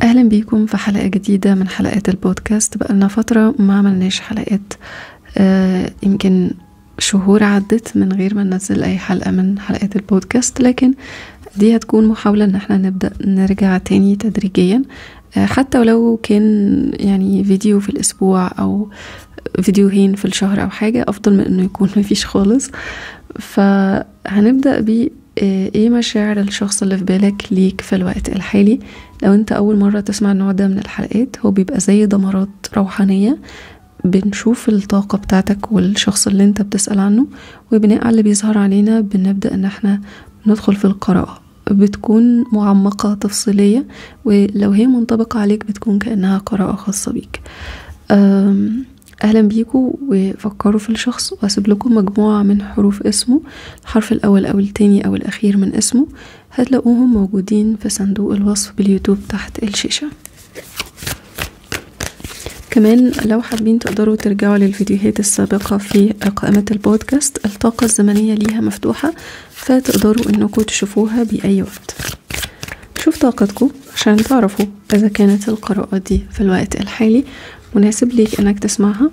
اهلا بيكم في حلقه جديده من حلقات البودكاست بقالنا فتره ما عملناش حلقات آه يمكن شهور عدت من غير ما ننزل اي حلقه من حلقات البودكاست لكن دي هتكون محاوله ان احنا نبدا نرجع تاني تدريجيا آه حتى ولو كان يعني فيديو في الاسبوع او فيديوهين في الشهر او حاجه افضل من انه يكون مفيش خالص فهنبدا ب ايه مشاعر الشخص اللي في بالك ليك في الوقت الحالي لو انت اول مرة تسمع النوع ده من الحلقات هو بيبقى زي دمرات روحانية بنشوف الطاقة بتاعتك والشخص اللي انت بتسأل عنه وبناء على اللي بيظهر علينا بنبدأ ان احنا ندخل في القراءة بتكون معمقة تفصيلية ولو هي منطبقة عليك بتكون كأنها قراءة خاصة بيك اهلا بيكم وفكروا في الشخص واسيب لكم مجموعة من حروف اسمه الحرف الاول او التاني او الاخير من اسمه هتلاقوهم موجودين في صندوق الوصف باليوتيوب تحت الشاشة كمان لو حابين تقدروا ترجعوا للفيديوهات السابقة في قائمة البودكاست الطاقة الزمنية ليها مفتوحة فتقدروا انكم تشوفوها بأي وقت شوف طاقتكم عشان تعرفوا إذا كانت القراءة دي في الوقت الحالي مناسب ليك انك تسمعها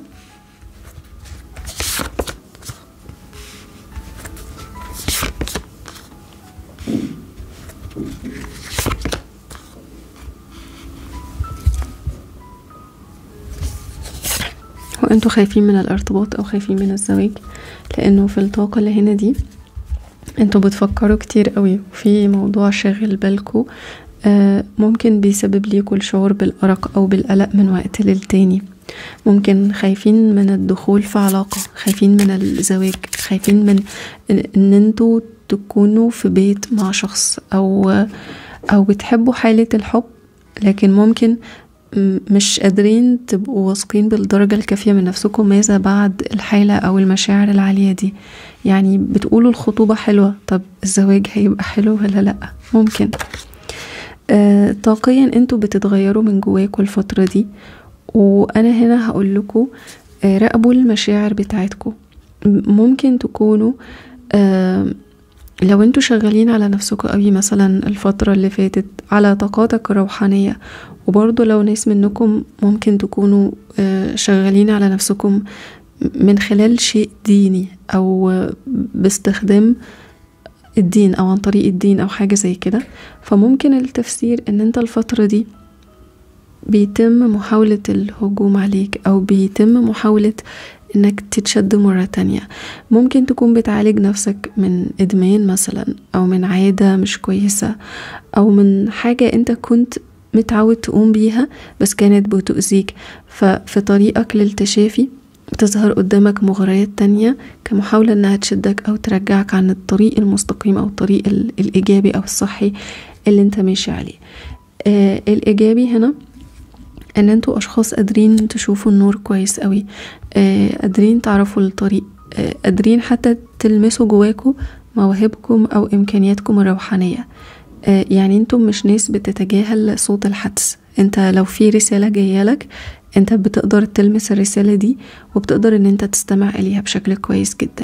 وانتوا خايفين من الارتباط او خايفين من الزواج لانه في الطاقة اللي هنا دي انتوا بتفكروا كتير قوي في موضوع شاغل بالكو آه ممكن بيسبب ليكوا الشعور بالأرق أو بالقلق من وقت للتاني ممكن خايفين من الدخول في علاقة خايفين من الزواج خايفين من ان انتوا تكونوا في بيت مع شخص او او بتحبوا حالة الحب لكن ممكن مش قادرين تبقوا واثقين بالدرجة الكافية من نفسكم ماذا بعد الحالة أو المشاعر العالية دي يعني بتقولوا الخطوبة حلوة طب الزواج هيبقى حلو ولا لأ ممكن آه طاقيا انتوا بتتغيروا من جواكوا الفترة دي وانا هنا هقول لكم آه راقبوا المشاعر بتاعتكم ممكن تكونوا آه لو انتوا شغالين على نفسكم قوي مثلا الفترة اللي فاتت على طاقاتك الروحانية وبرضه لو ناس منكم ممكن تكونوا شغالين على نفسكم من خلال شيء ديني او باستخدام الدين او عن طريق الدين او حاجة زي كده فممكن التفسير ان انت الفترة دي بيتم محاولة الهجوم عليك او بيتم محاولة انك تتشد مرة تانية ممكن تكون بتعالج نفسك من ادمان مثلا او من عادة مش كويسة او من حاجة انت كنت متعود تقوم بيها بس كانت بتؤذيك ففي طريقك للتشافي تظهر قدامك مغريات تانية كمحاولة انها تشدك او ترجعك عن الطريق المستقيم او الطريق الايجابي او الصحي اللي انت ماشي عليه آه الايجابي هنا ان انتوا اشخاص قادرين تشوفوا النور كويس قوي آه قادرين تعرفوا الطريق آه قادرين حتى تلمسوا جواكوا مواهبكم او امكانياتكم الروحانيه آه يعني انتم مش ناس بتتجاهل صوت الحدس انت لو في رساله جايه لك انت بتقدر تلمس الرساله دي وبتقدر ان انت تستمع اليها بشكل كويس جدا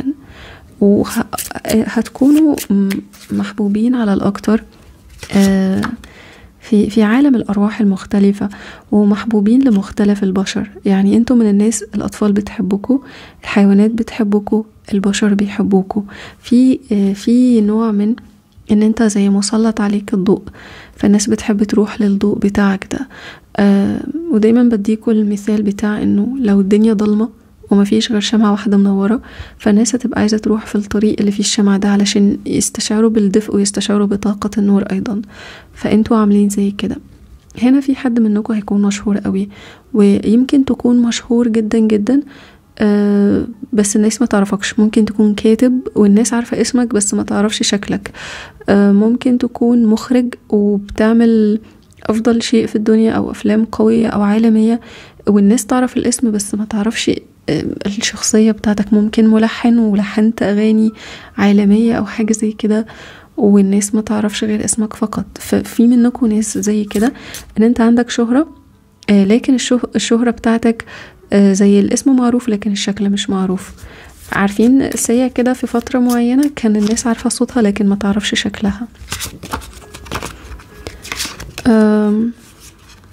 وهتكونوا محبوبين على الاكتر آه في في عالم الارواح المختلفه ومحبوبين لمختلف البشر يعني انتم من الناس الاطفال بتحبكوا الحيوانات بتحبكوا البشر بيحبوكوا في في نوع من ان انت زي مسلط عليك الضوء فالناس بتحب تروح للضوء بتاعك ده آه ودايما بديكوا المثال بتاع انه لو الدنيا ضلمه ومفيش غير شمعة واحدة منورة فالناس هتبقى عايزة تروح في الطريق اللي فيه الشمعة ده علشان يستشعروا بالدفء ويستشعروا بطاقة النور أيضا فانتوا عاملين زي كده هنا في حد منكم هيكون مشهور قوي ويمكن تكون مشهور جدا جدا آه بس الناس ما تعرفكش ممكن تكون كاتب والناس عارفة اسمك بس ما تعرفش شكلك آه ممكن تكون مخرج وبتعمل أفضل شيء في الدنيا أو أفلام قوية أو عالمية والناس تعرف الاسم بس ما تعرفش الشخصية بتاعتك ممكن ملحن ولحنت أغاني عالمية أو حاجة زي كده والناس ما تعرفش غير اسمك فقط ففي منكم ناس زي كده ان انت عندك شهرة لكن الشهرة بتاعتك زي الاسم معروف لكن الشكل مش معروف عارفين سيا كده في فترة معينة كان الناس عارفة صوتها لكن ما تعرفش شكلها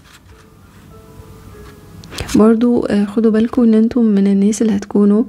برضو خدوا بالكم ان انتم من الناس اللي هتكونوا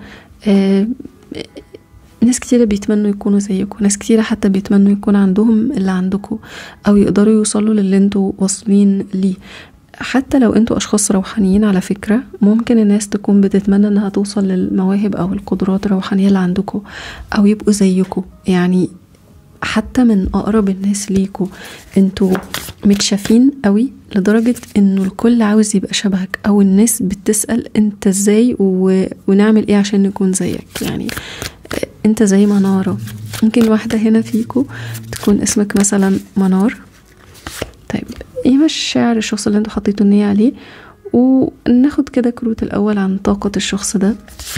ناس كتيرة بيتمنوا يكونوا زيكم ناس كتيرة حتى بيتمنوا يكون عندهم اللي عندكم او يقدروا يوصلوا للي انتوا واصلين ليه حتى لو انتوا اشخاص روحانيين على فكرة ممكن الناس تكون بتتمنى انها توصل للمواهب او القدرات الروحانية اللي عندكم او يبقوا زيكم يعني حتى من اقرب الناس ليكوا انتوا متشافين قوي لدرجة انه الكل عاوز يبقى شبهك او الناس بتسأل انت ازاي و... ونعمل ايه عشان نكون زيك يعني انت زي منارة ممكن واحدة هنا فيكو تكون اسمك مثلا منار طيب ايه مشاعر الشخص اللي انتوا حطيتوا النية عليه وناخد كده كروت الاول عن طاقة الشخص ده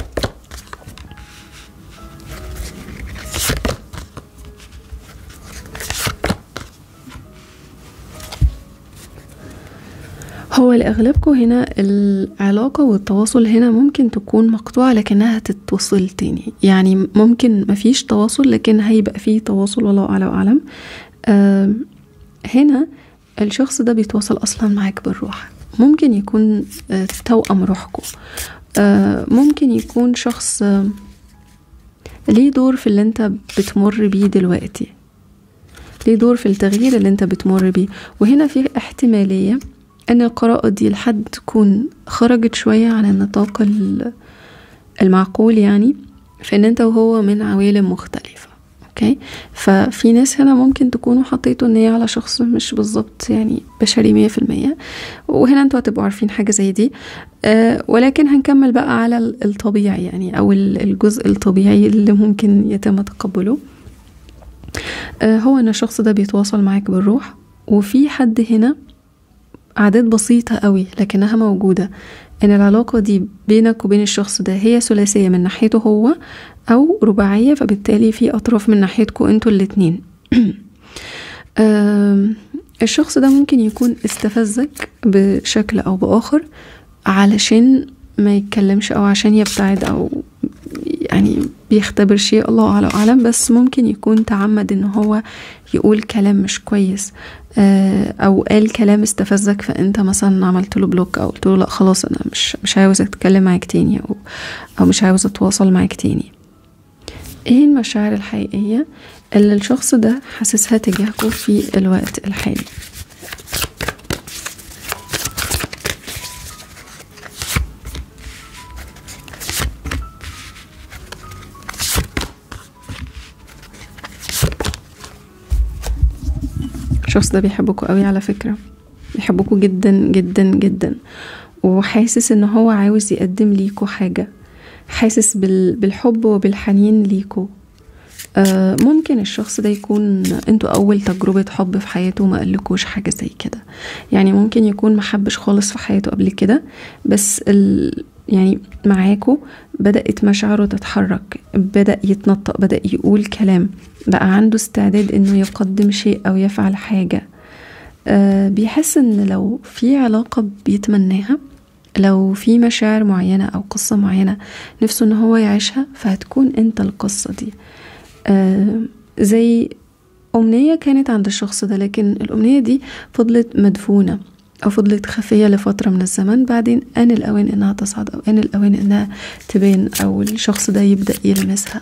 هو لأغلبكم هنا العلاقة والتواصل هنا ممكن تكون مقطوعة لكنها تتوصل تاني يعني ممكن مفيش تواصل لكن هيبقى فيه تواصل والله أعلى وأعلم آه هنا الشخص ده بيتواصل أصلا معاك بالروح ممكن يكون آه توأم روحكم آه ممكن يكون شخص آه ليه دور في اللي انت بتمر بيه دلوقتي ليه دور في التغيير اللي انت بتمر بيه وهنا في احتمالية ان القراءة دي لحد تكون خرجت شوية عن النطاق المعقول يعني في ان انت وهو من عوالم مختلفة اوكي ففي ناس هنا ممكن تكونوا حطيتوا النية على شخص مش بالظبط يعني بشري مية في المية وهنا انتوا هتبقوا عارفين حاجة زي دي أه ولكن هنكمل بقى على الطبيعي يعني او الجزء الطبيعي اللي ممكن يتم تقبله أه هو ان الشخص ده بيتواصل معاك بالروح وفي حد هنا أعداد بسيطة قوي لكنها موجودة إن العلاقة دي بينك وبين الشخص ده هي ثلاثية من ناحيته هو أو رباعية فبالتالي في أطراف من ناحيتكوا انتوا الاتنين الشخص ده ممكن يكون استفزك بشكل أو بآخر علشان ما يتكلمش أو عشان يبتعد أو يعني بيختبر شيء الله أعلى أعلم بس ممكن يكون تعمد إن هو يقول كلام مش كويس او قال كلام استفزك فانت مثلا عملت له بلوك او قلت له لا خلاص انا مش مش عاوز اتكلم معاك تاني او او مش عاوز اتواصل معاك تاني ايه المشاعر الحقيقيه اللي الشخص ده حاسسها تجاهكم في الوقت الحالي الشخص ده بيحبكوا قوي على فكرة بيحبكوا جدا جدا جدا وحاسس ان هو عاوز يقدم ليكوا حاجة حاسس بالحب وبالحنين ليكوا آه ممكن الشخص ده يكون انتوا اول تجربة حب في حياته وما قالكوش حاجة زي كده يعني ممكن يكون محبش خالص في حياته قبل كده بس ال يعني معاكو بدأت مشاعره تتحرك بدأ يتنطق بدأ يقول كلام بقى عنده استعداد انه يقدم شيء او يفعل حاجة أه بيحس ان لو في علاقة بيتمناها لو في مشاعر معينة او قصة معينة نفسه ان هو يعيشها فهتكون انت القصة دي أه زي أمنية كانت عند الشخص ده لكن الأمنية دي فضلت مدفونة أو فضلت خفية لفترة من الزمن بعدين آن الأوان إنها تصعد أو آن الأوان إنها تبان أو الشخص ده يبدأ يلمسها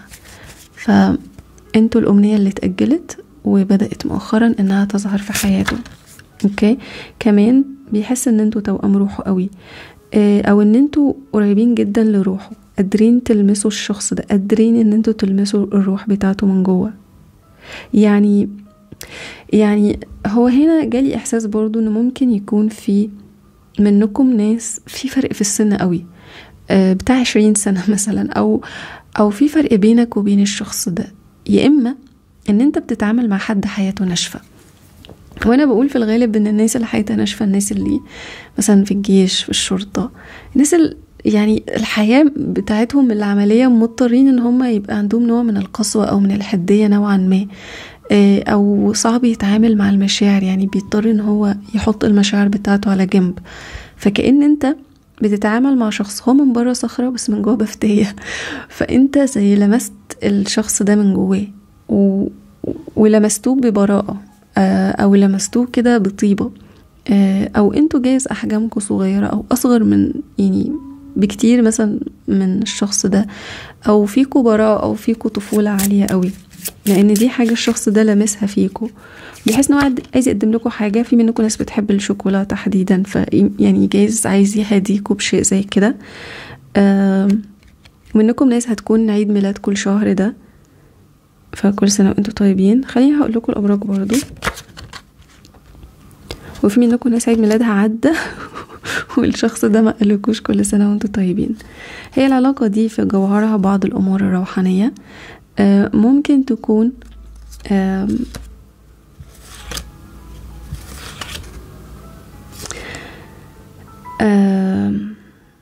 فأنتوا الأمنية اللي اتأجلت وبدأت مؤخرا إنها تظهر في حياته أوكي كمان بيحس إن انتوا توأم روحه قوي أو إن انتوا قريبين جدا لروحه قادرين تلمسوا الشخص ده قادرين إن انتوا تلمسوا الروح بتاعته من جوه يعني يعني هو هنا جالي احساس برضو ان ممكن يكون في منكم ناس في فرق في السن قوي بتاع عشرين سنة مثلا او او في فرق بينك وبين الشخص ده يا اما ان انت بتتعامل مع حد حياته ناشفة وانا بقول في الغالب ان الناس اللي حياتها ناشفة الناس اللي مثلا في الجيش في الشرطة الناس اللي يعني الحياة بتاعتهم العملية مضطرين ان هم يبقى عندهم نوع من القسوة او من الحدية نوعا ما او صعب يتعامل مع المشاعر يعني بيضطر ان هو يحط المشاعر بتاعته على جنب فكأن انت بتتعامل مع شخص هو من بره صخرة بس من جوه بفتية فانت زي لمست الشخص ده من جواه و... ولمستوه ببراءة او لمستوه كده بطيبة آه، او انتوا جايز احجامكم صغيرة او اصغر من يعني بكتير مثلا من الشخص ده او فيكوا براءة او فيكوا طفولة عالية قوي لان دي حاجة الشخص ده لامسها فيكوا بيحس ان هو عاد- عايز يقدم لكم حاجة في منكم ناس بتحب الشوكولا تحديدا ف يعني جايز عايز يهديكوا بشيء زي كده آم، منكم ناس هتكون عيد ميلاد كل شهر ده فكل سنة وانتم طيبين خليني هقول لكم الأبراج برضو وفي منكم ناس عيد ميلادها عدى والشخص ده ما قالكوش كل سنة وانتم طيبين هي العلاقة دي في جوهرها بعض الأمور الروحانية آه، ممكن تكون آم، آم،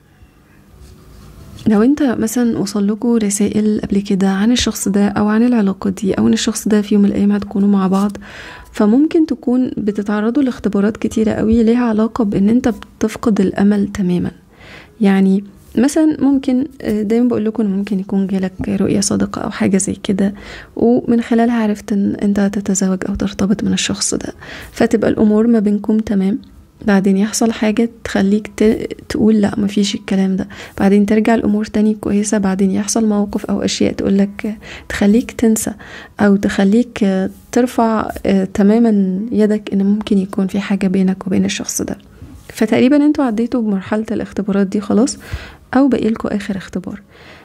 لو انت مثلا وصل لكم رسائل قبل كده عن الشخص ده او عن العلاقة دي او ان الشخص ده في يوم من الايام هتكونوا مع بعض فممكن تكون بتتعرضوا لاختبارات كتيرة قوي ليها علاقة بان انت بتفقد الامل تماما يعني مثلا ممكن آه، دايما بقول لكم ممكن يكون جالك رؤية صادقة او حاجة زي كده ومن خلالها عرفت ان انت هتتزوج او ترتبط من الشخص ده فتبقى الامور ما بينكم تمام بعدين يحصل حاجة تخليك ت... تقول لا مفيش الكلام ده بعدين ترجع الأمور تاني كويسة بعدين يحصل موقف أو أشياء تقولك تخليك تنسى أو تخليك ترفع آه، تماما يدك إن ممكن يكون في حاجة بينك وبين الشخص ده فتقريبا انتوا عديتوا بمرحلة الاختبارات دي خلاص أو بقيلكوا آخر اختبار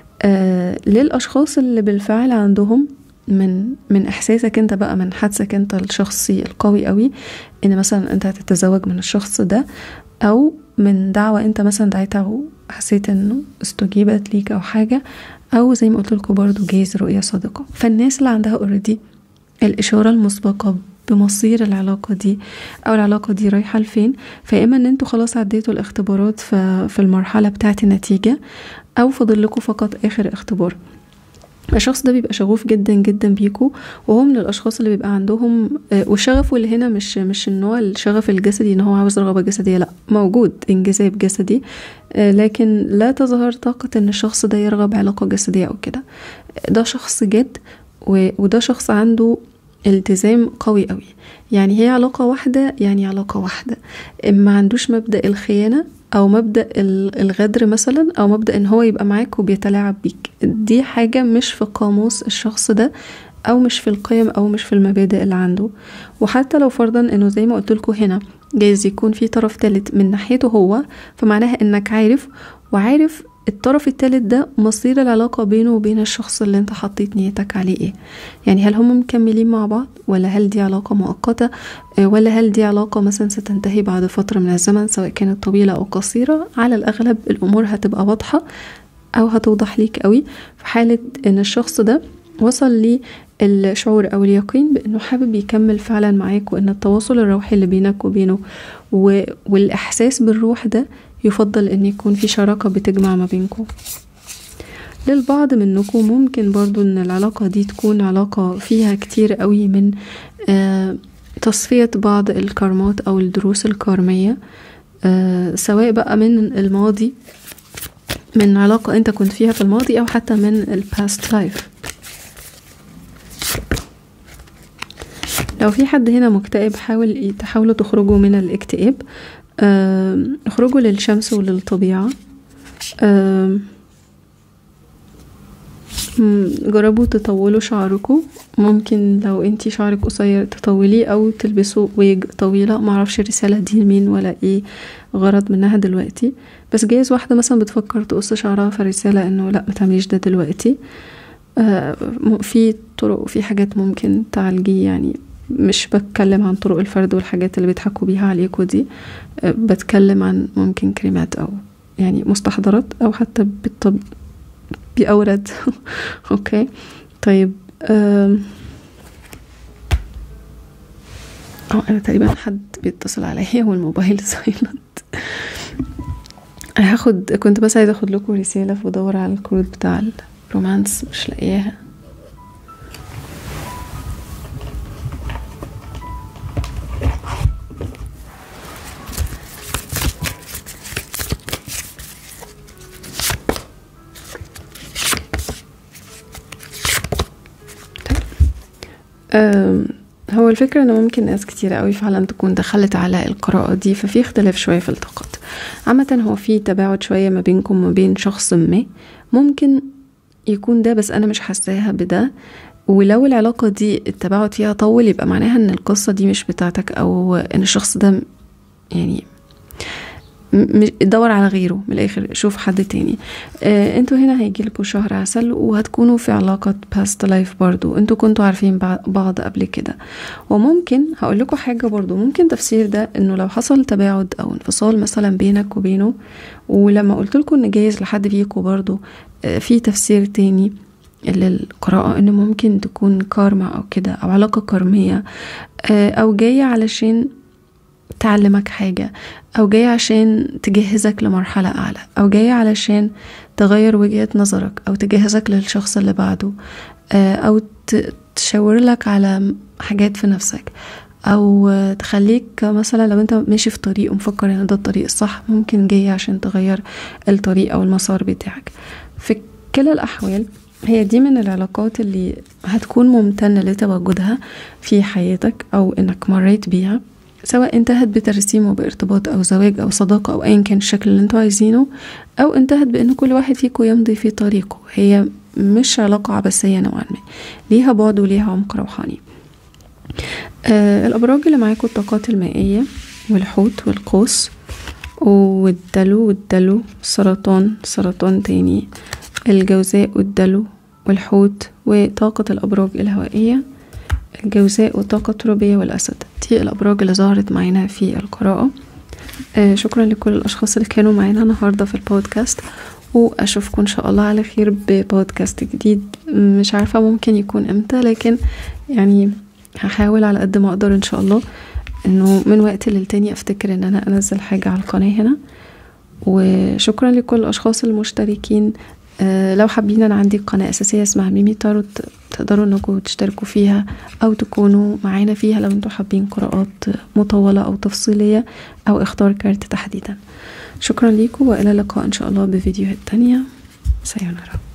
آه للأشخاص اللي بالفعل عندهم من من احساسك انت بقى من حدسك انت الشخصي القوي قوي ان مثلا انت هتتزوج من الشخص ده او من دعوة انت مثلا دعيتها وحسيت انه استجيبت ليك او حاجة او زي ما قلت لكم برضو جايز رؤية صادقة فالناس اللي عندها اوريدي الاشارة المسبقة بمصير العلاقة دي او العلاقة دي رايحة لفين فاما ان انتوا خلاص عديتوا الاختبارات ف- في المرحلة بتاعة النتيجة او فاضل لكم فقط اخر اختبار الشخص ده بيبقى شغوف جدا جدا بيكو وهو من الاشخاص اللي بيبقى عندهم آه، وشغفه اللي هنا مش مش النوع الشغف الجسدي ان هو عاوز رغبه جسديه لا موجود انجذاب جسدي آه، لكن لا تظهر طاقه ان الشخص ده يرغب علاقه جسديه او كده ده شخص جد و- وده شخص عنده التزام قوي قوي يعني هي علاقة واحدة يعني علاقة واحدة ما عندوش مبدأ الخيانة أو مبدأ ال- الغدر مثلا أو مبدأ إن هو يبقى معاك وبيتلاعب بيك دي حاجة مش في قاموس الشخص ده أو مش في القيم أو مش في المبادئ اللي عنده وحتى لو فرضا إنه زي ما قلت لكم هنا جايز يكون في طرف تالت من ناحيته هو فمعناها إنك عارف وعارف الطرف التالت ده مصير العلاقة بينه وبين الشخص اللي انت حطيت نيتك عليه ايه يعني هل هم مكملين مع بعض ولا هل دي علاقة مؤقتة آه، ولا هل دي علاقة مثلا ستنتهي بعد فترة من الزمن سواء كانت طويلة أو قصيرة على الأغلب الأمور هتبقى واضحة أو هتوضح ليك قوي في حالة إن الشخص ده وصل للشعور أو اليقين بأنه حابب يكمل فعلا معاك وإن التواصل الروحي اللي بينك وبينه و... والإحساس بالروح ده يفضل ان يكون في شراكة بتجمع ما بينكم للبعض منكم ممكن برضو ان العلاقة دي تكون علاقة فيها كتير قوي من آه تصفية بعض الكرمات او الدروس الكارمية آه سواء بقى من الماضي من علاقة انت كنت فيها في الماضي او حتى من الباست لايف لو في حد هنا مكتئب حاول تحاولوا تخرجوا من الاكتئاب آم، اخرجوا للشمس وللطبيعة آم، مم، جربوا تطولوا شعركم ممكن لو انتي شعرك قصير تطوليه او تلبسوا ويج طويلة معرفش الرسالة دي لمين ولا ايه غرض منها دلوقتي بس جايز واحدة مثلا بتفكر تقص شعرها فرسالة انه لا متعمليش ده دلوقتي آه، م- في طرق وفي حاجات ممكن تعالجيه يعني مش بتكلم عن طرق الفرد والحاجات اللي بيضحكوا بيها عليكوا دي آه، بتكلم عن ممكن كريمات او يعني مستحضرات او حتى بالطب بأورد اوكي طيب آم، اه انا تقريبا حد بيتصل عليا والموبايل سايلنت هاخد كنت بس عايزه اخد لكم رساله فبدور على الكود بتاع الرومانس مش لاقياها أم، هو الفكرة ان ممكن ناس كتير قوي فعلا تكون دخلت على القراءة دي ففي اختلاف شوية في الطاقات عامة هو في تباعد شوية ما بينكم وما بين شخص ما ممكن يكون ده بس انا مش حاساها بده ولو العلاقة دي التباعد فيها طول يبقى معناها ان القصة دي مش بتاعتك او ان الشخص ده يعني دور على غيره من الاخر شوف حد تاني آه انتوا هنا هيجيلكوا شهر عسل وهتكونوا في علاقة باست لايف برضو انتوا كنتوا عارفين بعض قبل كده وممكن هقول لكم حاجة برضو ممكن تفسير ده انه لو حصل تباعد او انفصال مثلا بينك وبينه ولما قلت لكم ان جايز لحد فيكم برضو آه في تفسير تاني للقراءة انه ممكن تكون كارما او كده او علاقة كارمية آه او جاية علشان تعلمك حاجة أو جاي عشان تجهزك لمرحلة أعلى أو جاي علشان تغير وجهة نظرك أو تجهزك للشخص اللي بعده أو تشاور لك على حاجات في نفسك أو تخليك مثلا لو أنت ماشي في طريق ومفكر إن ده الطريق الصح ممكن جاي عشان تغير الطريق أو المسار بتاعك في كلا الأحوال هي دي من العلاقات اللي هتكون ممتنة لتواجدها في حياتك أو إنك مريت بيها سواء انتهت بترسيم وبارتباط او زواج او صداقة او ايا كان الشكل اللي انتوا عايزينه او انتهت بان كل واحد فيكم يمضي في طريقه هي مش علاقة عبثية نوعا ما ليها بعد وليها عمق روحاني آه الابراج اللي معاكم الطاقات المائية والحوت والقوس والدلو والدلو سرطان سرطان تاني الجوزاء والدلو والحوت وطاقة الأبراج الهوائية الجوزاء والطاقة الترابية والأسد دي الأبراج اللي ظهرت معانا في القراءة آه شكرا لكل الأشخاص اللي كانوا معانا النهاردة في البودكاست وأشوفكم إن شاء الله على خير ببودكاست جديد مش عارفة ممكن يكون إمتى لكن يعني هحاول على قد ما أقدر إن شاء الله إنه من وقت للتاني أفتكر إن أنا أنزل حاجة على القناة هنا وشكرا لكل الأشخاص المشتركين آه لو حابين انا عندي قناة اساسية اسمها ميمي تارو تقدروا انكم تشتركوا فيها او تكونوا معانا فيها لو انتوا حابين قراءات مطولة او تفصيلية او اختار كارت تحديدا شكرا ليكم والى اللقاء ان شاء الله بفيديوهات تانية سيونارا